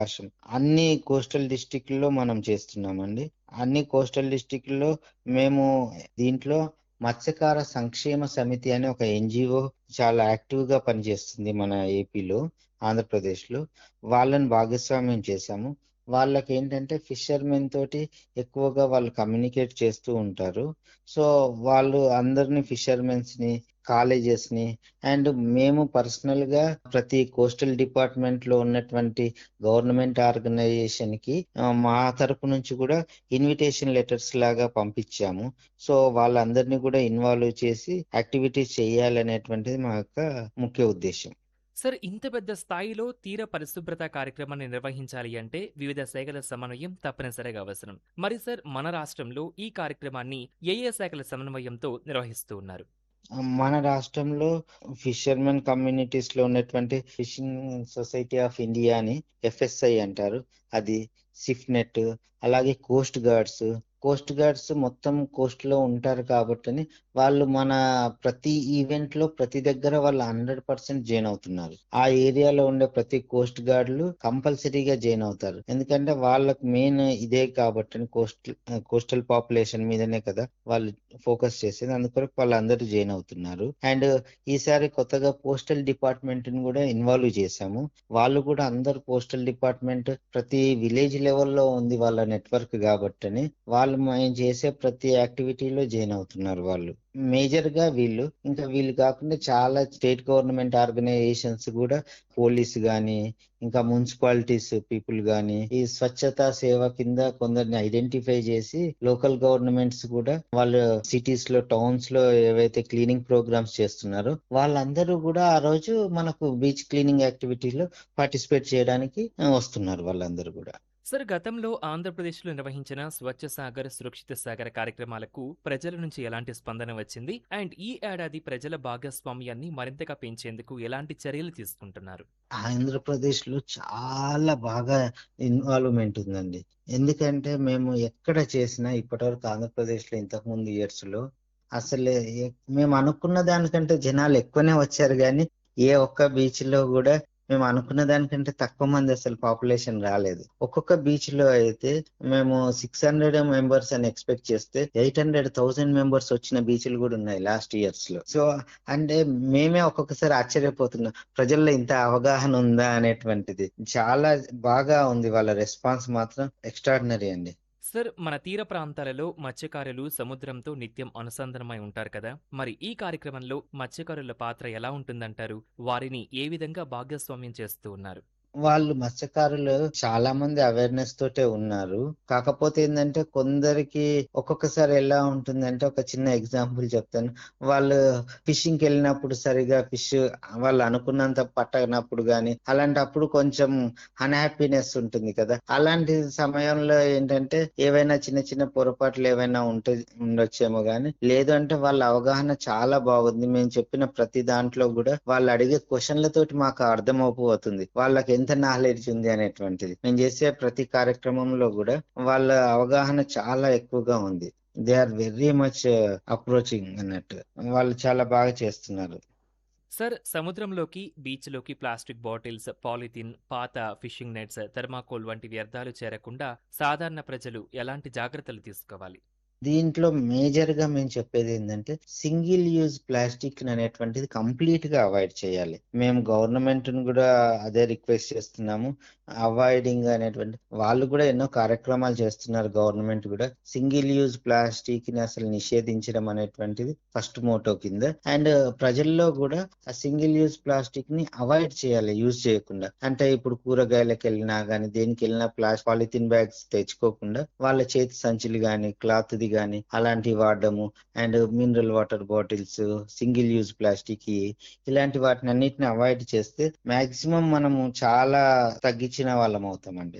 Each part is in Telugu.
వర్షం అన్ని కోస్టల్ డిస్ట్రిక్ట్లో మనం చేస్తున్నామండి అన్ని కోస్టల్ డిస్ట్రిక్ట్లో మేము దీంట్లో మత్స్యకార సంక్షేమ సమితి అనే ఒక ఎన్జిఓ చాలా యాక్టివ్ గా పనిచేస్తుంది మన ఏపీలో ఆంధ్రప్రదేశ్లో వాళ్ళని భాగస్వామ్యం చేశాము వాళ్ళకి ఏంటంటే ఫిషర్మెన్ తోటి ఎక్కువగా వాళ్ళు కమ్యూనికేట్ చేస్తూ ఉంటారు సో వాళ్ళు అందరిని ఫిషర్మెన్స్ ని కాలేజెస్ ని అండ్ మేము పర్సనల్ గా ప్రతి కోస్టల్ డిపార్ట్మెంట్ లో ఉన్నటువంటి గవర్నమెంట్ ఆర్గనైజేషన్ కి ఆ, మా తరపు నుంచి కూడా ఇన్విటేషన్ లెటర్స్ లాగా పంపించాము సో వాళ్ళందరినీ కూడా ఇన్వాల్వ్ చేసి యాక్టివిటీస్ చేయాలనేటువంటిది మా యొక్క ముఖ్య ఉద్దేశం సార్ ఇంత పెద్ద స్థాయిలో తీర పరిశుభ్రత కార్యక్రమాన్ని నిర్వహించాలి అంటే వివిధ శాఖల సమన్వయం తప్పనిసరిగా అవసరం మరి సార్ మన రాష్ట్రంలో ఈ కార్యక్రమాన్ని ఏ ఏ శాఖల సమన్వయంతో నిర్వహిస్తూ ఉన్నారు మన రాష్ట్రంలో ఫిషర్మెన్ కమ్యూనిటీస్ లో ఉన్నటువంటి ఫిషింగ్ సొసైటీ ఆఫ్ ఇండియా అని ఎఫ్ఎస్ఐ అంటారు అది సిఫ్ నెట్ అలాగే కోస్ట్ గార్డ్స్ కోస్ట్ గార్డ్స్ మొత్తం కోస్ట్ లో ఉంటారు కాబట్టి వాళ్ళు మన ప్రతి ఈవెంట్ లో ప్రతి దగ్గర వాళ్ళు హండ్రెడ్ పర్సెంట్ జాయిన్ అవుతున్నారు ఆ ఏరియాలో ఉండే ప్రతి కోస్ట్ గార్డులు కంపల్సరీగా జాయిన్ అవుతారు ఎందుకంటే వాళ్ళకి మెయిన్ ఇదే కాబట్టి కోస్టల్ కోస్టల్ పాపులేషన్ మీదనే కదా వాళ్ళు ఫోకస్ చేసేది అందుకొరకు వాళ్ళందరూ జాయిన్ అవుతున్నారు అండ్ ఈసారి కొత్తగా పోస్టల్ డిపార్ట్మెంట్ ని కూడా ఇన్వాల్వ్ చేశాము వాళ్ళు కూడా అందరు పోస్టల్ డిపార్ట్మెంట్ ప్రతి విలేజ్ లెవెల్లో ఉంది వాళ్ళ నెట్వర్క్ కాబట్టి వాళ్ళు మేము చేసే ప్రతి యాక్టివిటీలో జాయిన్ అవుతున్నారు వాళ్ళు మేజర్ గా వీళ్ళు ఇంకా వీళ్ళు కాకుండా చాలా స్టేట్ గవర్నమెంట్ ఆర్గనైజేషన్స్ కూడా పోలీస్ గాని ఇంకా మున్సిపాలిటీస్ పీపుల్ గాని ఈ స్వచ్ఛతా సేవ కింద కొందరిని ఐడెంటిఫై చేసి లోకల్ గవర్నమెంట్స్ కూడా వాళ్ళ సిటీస్ లో టౌన్స్ లో ఏవైతే క్లీనింగ్ ప్రోగ్రామ్స్ చేస్తున్నారో వాళ్ళందరూ కూడా ఆ రోజు మనకు బీచ్ క్లీనింగ్ యాక్టివిటీలో పార్టిసిపేట్ చేయడానికి ఆ, వస్తున్నారు వాళ్ళందరూ కూడా సార్ గతంలో ఆంధ్రప్రదేశ్లో నిర్వహించిన స్వచ్ఛ సాగర్ సురక్షిత సాగర్ కార్యక్రమాలకు ప్రజల నుంచి ఎలాంటి స్పందన వచ్చింది అండ్ ఈ ఏడాది ప్రజల భాగస్వామ్యాన్ని మరింతగా పెంచేందుకు ఎలాంటి చర్యలు తీసుకుంటున్నారు ఆంధ్రప్రదేశ్ లో చాలా బాగా ఇన్వాల్వ్మెంట్ ఉందండి ఎందుకంటే మేము ఎక్కడ చేసినా ఇప్పటివరకు ఆంధ్రప్రదేశ్ లో ఇంతకు ముందు ఇయర్స్ లో అసలు ఎ- మేము అనుకున్న దానికంటే జనాలు ఎక్కువనే వచ్చారు కానీ ఏ ఒక్క బీచ్ లో కూడా మేము అనుకున్న దానికంటే తక్కువ మంది అసలు పాపులేషన్ రాలేదు ఒక్కొక్క బీచ్ లో అయితే మేము సిక్స్ హండ్రెడ్ మెంబర్స్ అని ఎక్స్పెక్ట్ చేస్తే ఎయిట్ హండ్రెడ్ థౌసండ్ మెంబర్స్ వచ్చిన బీచ్లు కూడా ఉన్నాయి లాస్ట్ ఇయర్స్ లో సో అంటే మేమే ఒక్కొక్కసారి ఆశ్చర్యపోతున్నాం ప్రజల్లో ఇంత అవగాహన ఉందా అనేటువంటిది చాలా బాగా ఉంది వాళ్ళ రెస్పాన్స్ మాత్రం ఎక్స్ట్రాడినరీ అండి సార్ మన తీర ప్రాంతాలలో మత్స్యకారులు సముద్రంతో నిత్యం అనుసంధానమై ఉంటారు కదా మరి ఈ కార్యక్రమంలో మత్స్యకారుల పాత్ర ఎలా ఉంటుందంటారు వారిని ఏ విధంగా భాగస్వామ్యం చేస్తూ ఉన్నారు వాళ్ళు మత్స్యకారులు చాలా మంది అవేర్నెస్ తోటే ఉన్నారు కాకపోతే ఏంటంటే కొందరికి ఒక్కొక్కసారి ఎలా ఉంటుందంటే ఒక చిన్న ఎగ్జాంపుల్ చెప్తాను వాళ్ళు ఫిషింగ్ కి వెళ్ళినప్పుడు సరిగా ఫిష్ వాళ్ళు అనుకున్నంత పట్టనప్పుడు గాని అలాంటప్పుడు కొంచెం అన్హ్యాపీనెస్ ఉంటుంది కదా అలాంటి సమయంలో ఏంటంటే ఏవైనా చిన్న చిన్న పొరపాట్లు ఏవైనా ఉంటే ఉండొచ్చేమో గానీ లేదు అంటే వాళ్ళ అవగాహన చాలా బాగుంది మేము చెప్పిన ప్రతి దాంట్లో కూడా వాళ్ళు అడిగే క్వశ్చన్లతోటి మాకు అర్థమైపోతుంది వాళ్ళకి ఎంత నాలెడ్జ్ ఉంది అనేటువంటిది మేము చేసే ప్రతి కార్యక్రమంలో కూడా వాళ్ళ అవగాహన చాలా ఎక్కువగా ఉంది they are very much approaching అన్నట్టు వాళ్ళు చాలా బాగా చేస్తున్నారు సార్ సముద్రంలోకి బీచ్లోకి ప్లాస్టిక్ బాటిల్స్ పాలిథిన్ పాత ఫిషింగ్ నెట్స్ థర్మాకోల్ వంటి వ్యర్థాలు చేరకుండా సాధారణ ప్రజలు ఎలాంటి జాగ్రత్తలు తీసుకోవాలి దీంట్లో మేజర్ గా మేము చెప్పేది ఏంటంటే సింగిల్ యూజ్ ప్లాస్టిక్ అనేటువంటిది కంప్లీట్ గా అవాయిడ్ చేయాలి మేము గవర్నమెంట్ ను కూడా అదే రిక్వెస్ట్ చేస్తున్నాము అవాయిడింగ్ అనేటువంటి వాళ్ళు కూడా ఎన్నో కార్యక్రమాలు చేస్తున్నారు గవర్నమెంట్ కూడా సింగిల్ యూజ్ ప్లాస్టిక్ ని అసలు నిషేధించడం అనేటువంటిది ఫస్ట్ మోటో కింద అండ్ ప్రజల్లో కూడా ఆ సింగిల్ యూజ్ ప్లాస్టిక్ ని అవాయిడ్ చేయాలి యూజ్ చేయకుండా అంటే ఇప్పుడు కూరగాయలకు వెళ్ళినా గానీ దేనికి వెళ్ళినా ప్లాస్ పాలిథిన్ బ్యాగ్స్ తెచ్చుకోకుండా వాళ్ళ చేతి సంచులు గాని క్లాత్ ది గాని అలాంటివి వాడడము and mineral water bottles single use plastic ఇలాంటి వాటిని అన్నిటిని అవాయిడ్ చేస్తే మాక్సిమం మనము చాలా తగ్గించిన వాళ్ళం అవుతామండి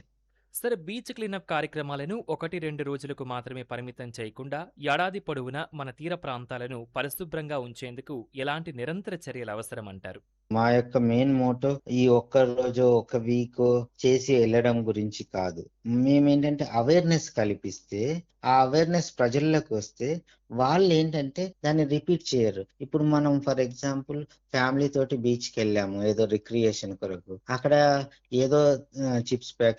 సరే బీచ్ క్లీనప్ కార్యక్రమాలను ఒకటి రెండు రోజులకు మాత్రమే పరిమితం చేయకుండా ఏడాది పొడవునా మన తీర ప్రాంతాలను పరిశుభ్రంగా ఉంచేందుకు ఎలాంటి నిరంతర చర్యలు అవసరం అంటారు మా యొక్క మెయిన్ మోటో ఈ ఒక్క రోజు ఒక వీక్ చేసి వెళ్ళడం గురించి కాదు మేమేంటంటే అవేర్నెస్ కల్పిస్తే ఆ అవేర్నెస్ ప్రజల్లోకి వస్తే వాళ్ళు ఏంటంటే దాన్ని రిపీట్ చేయరు ఇప్పుడు మనం ఫర్ ఎగ్జాంపుల్ ఫ్యామిలీ తోటి బీచ్ కి వెళ్ళాము ఏదో రిక్రియేషన్ కొరకు అక్కడ ఏదో చిప్స్ ప్యాకెట్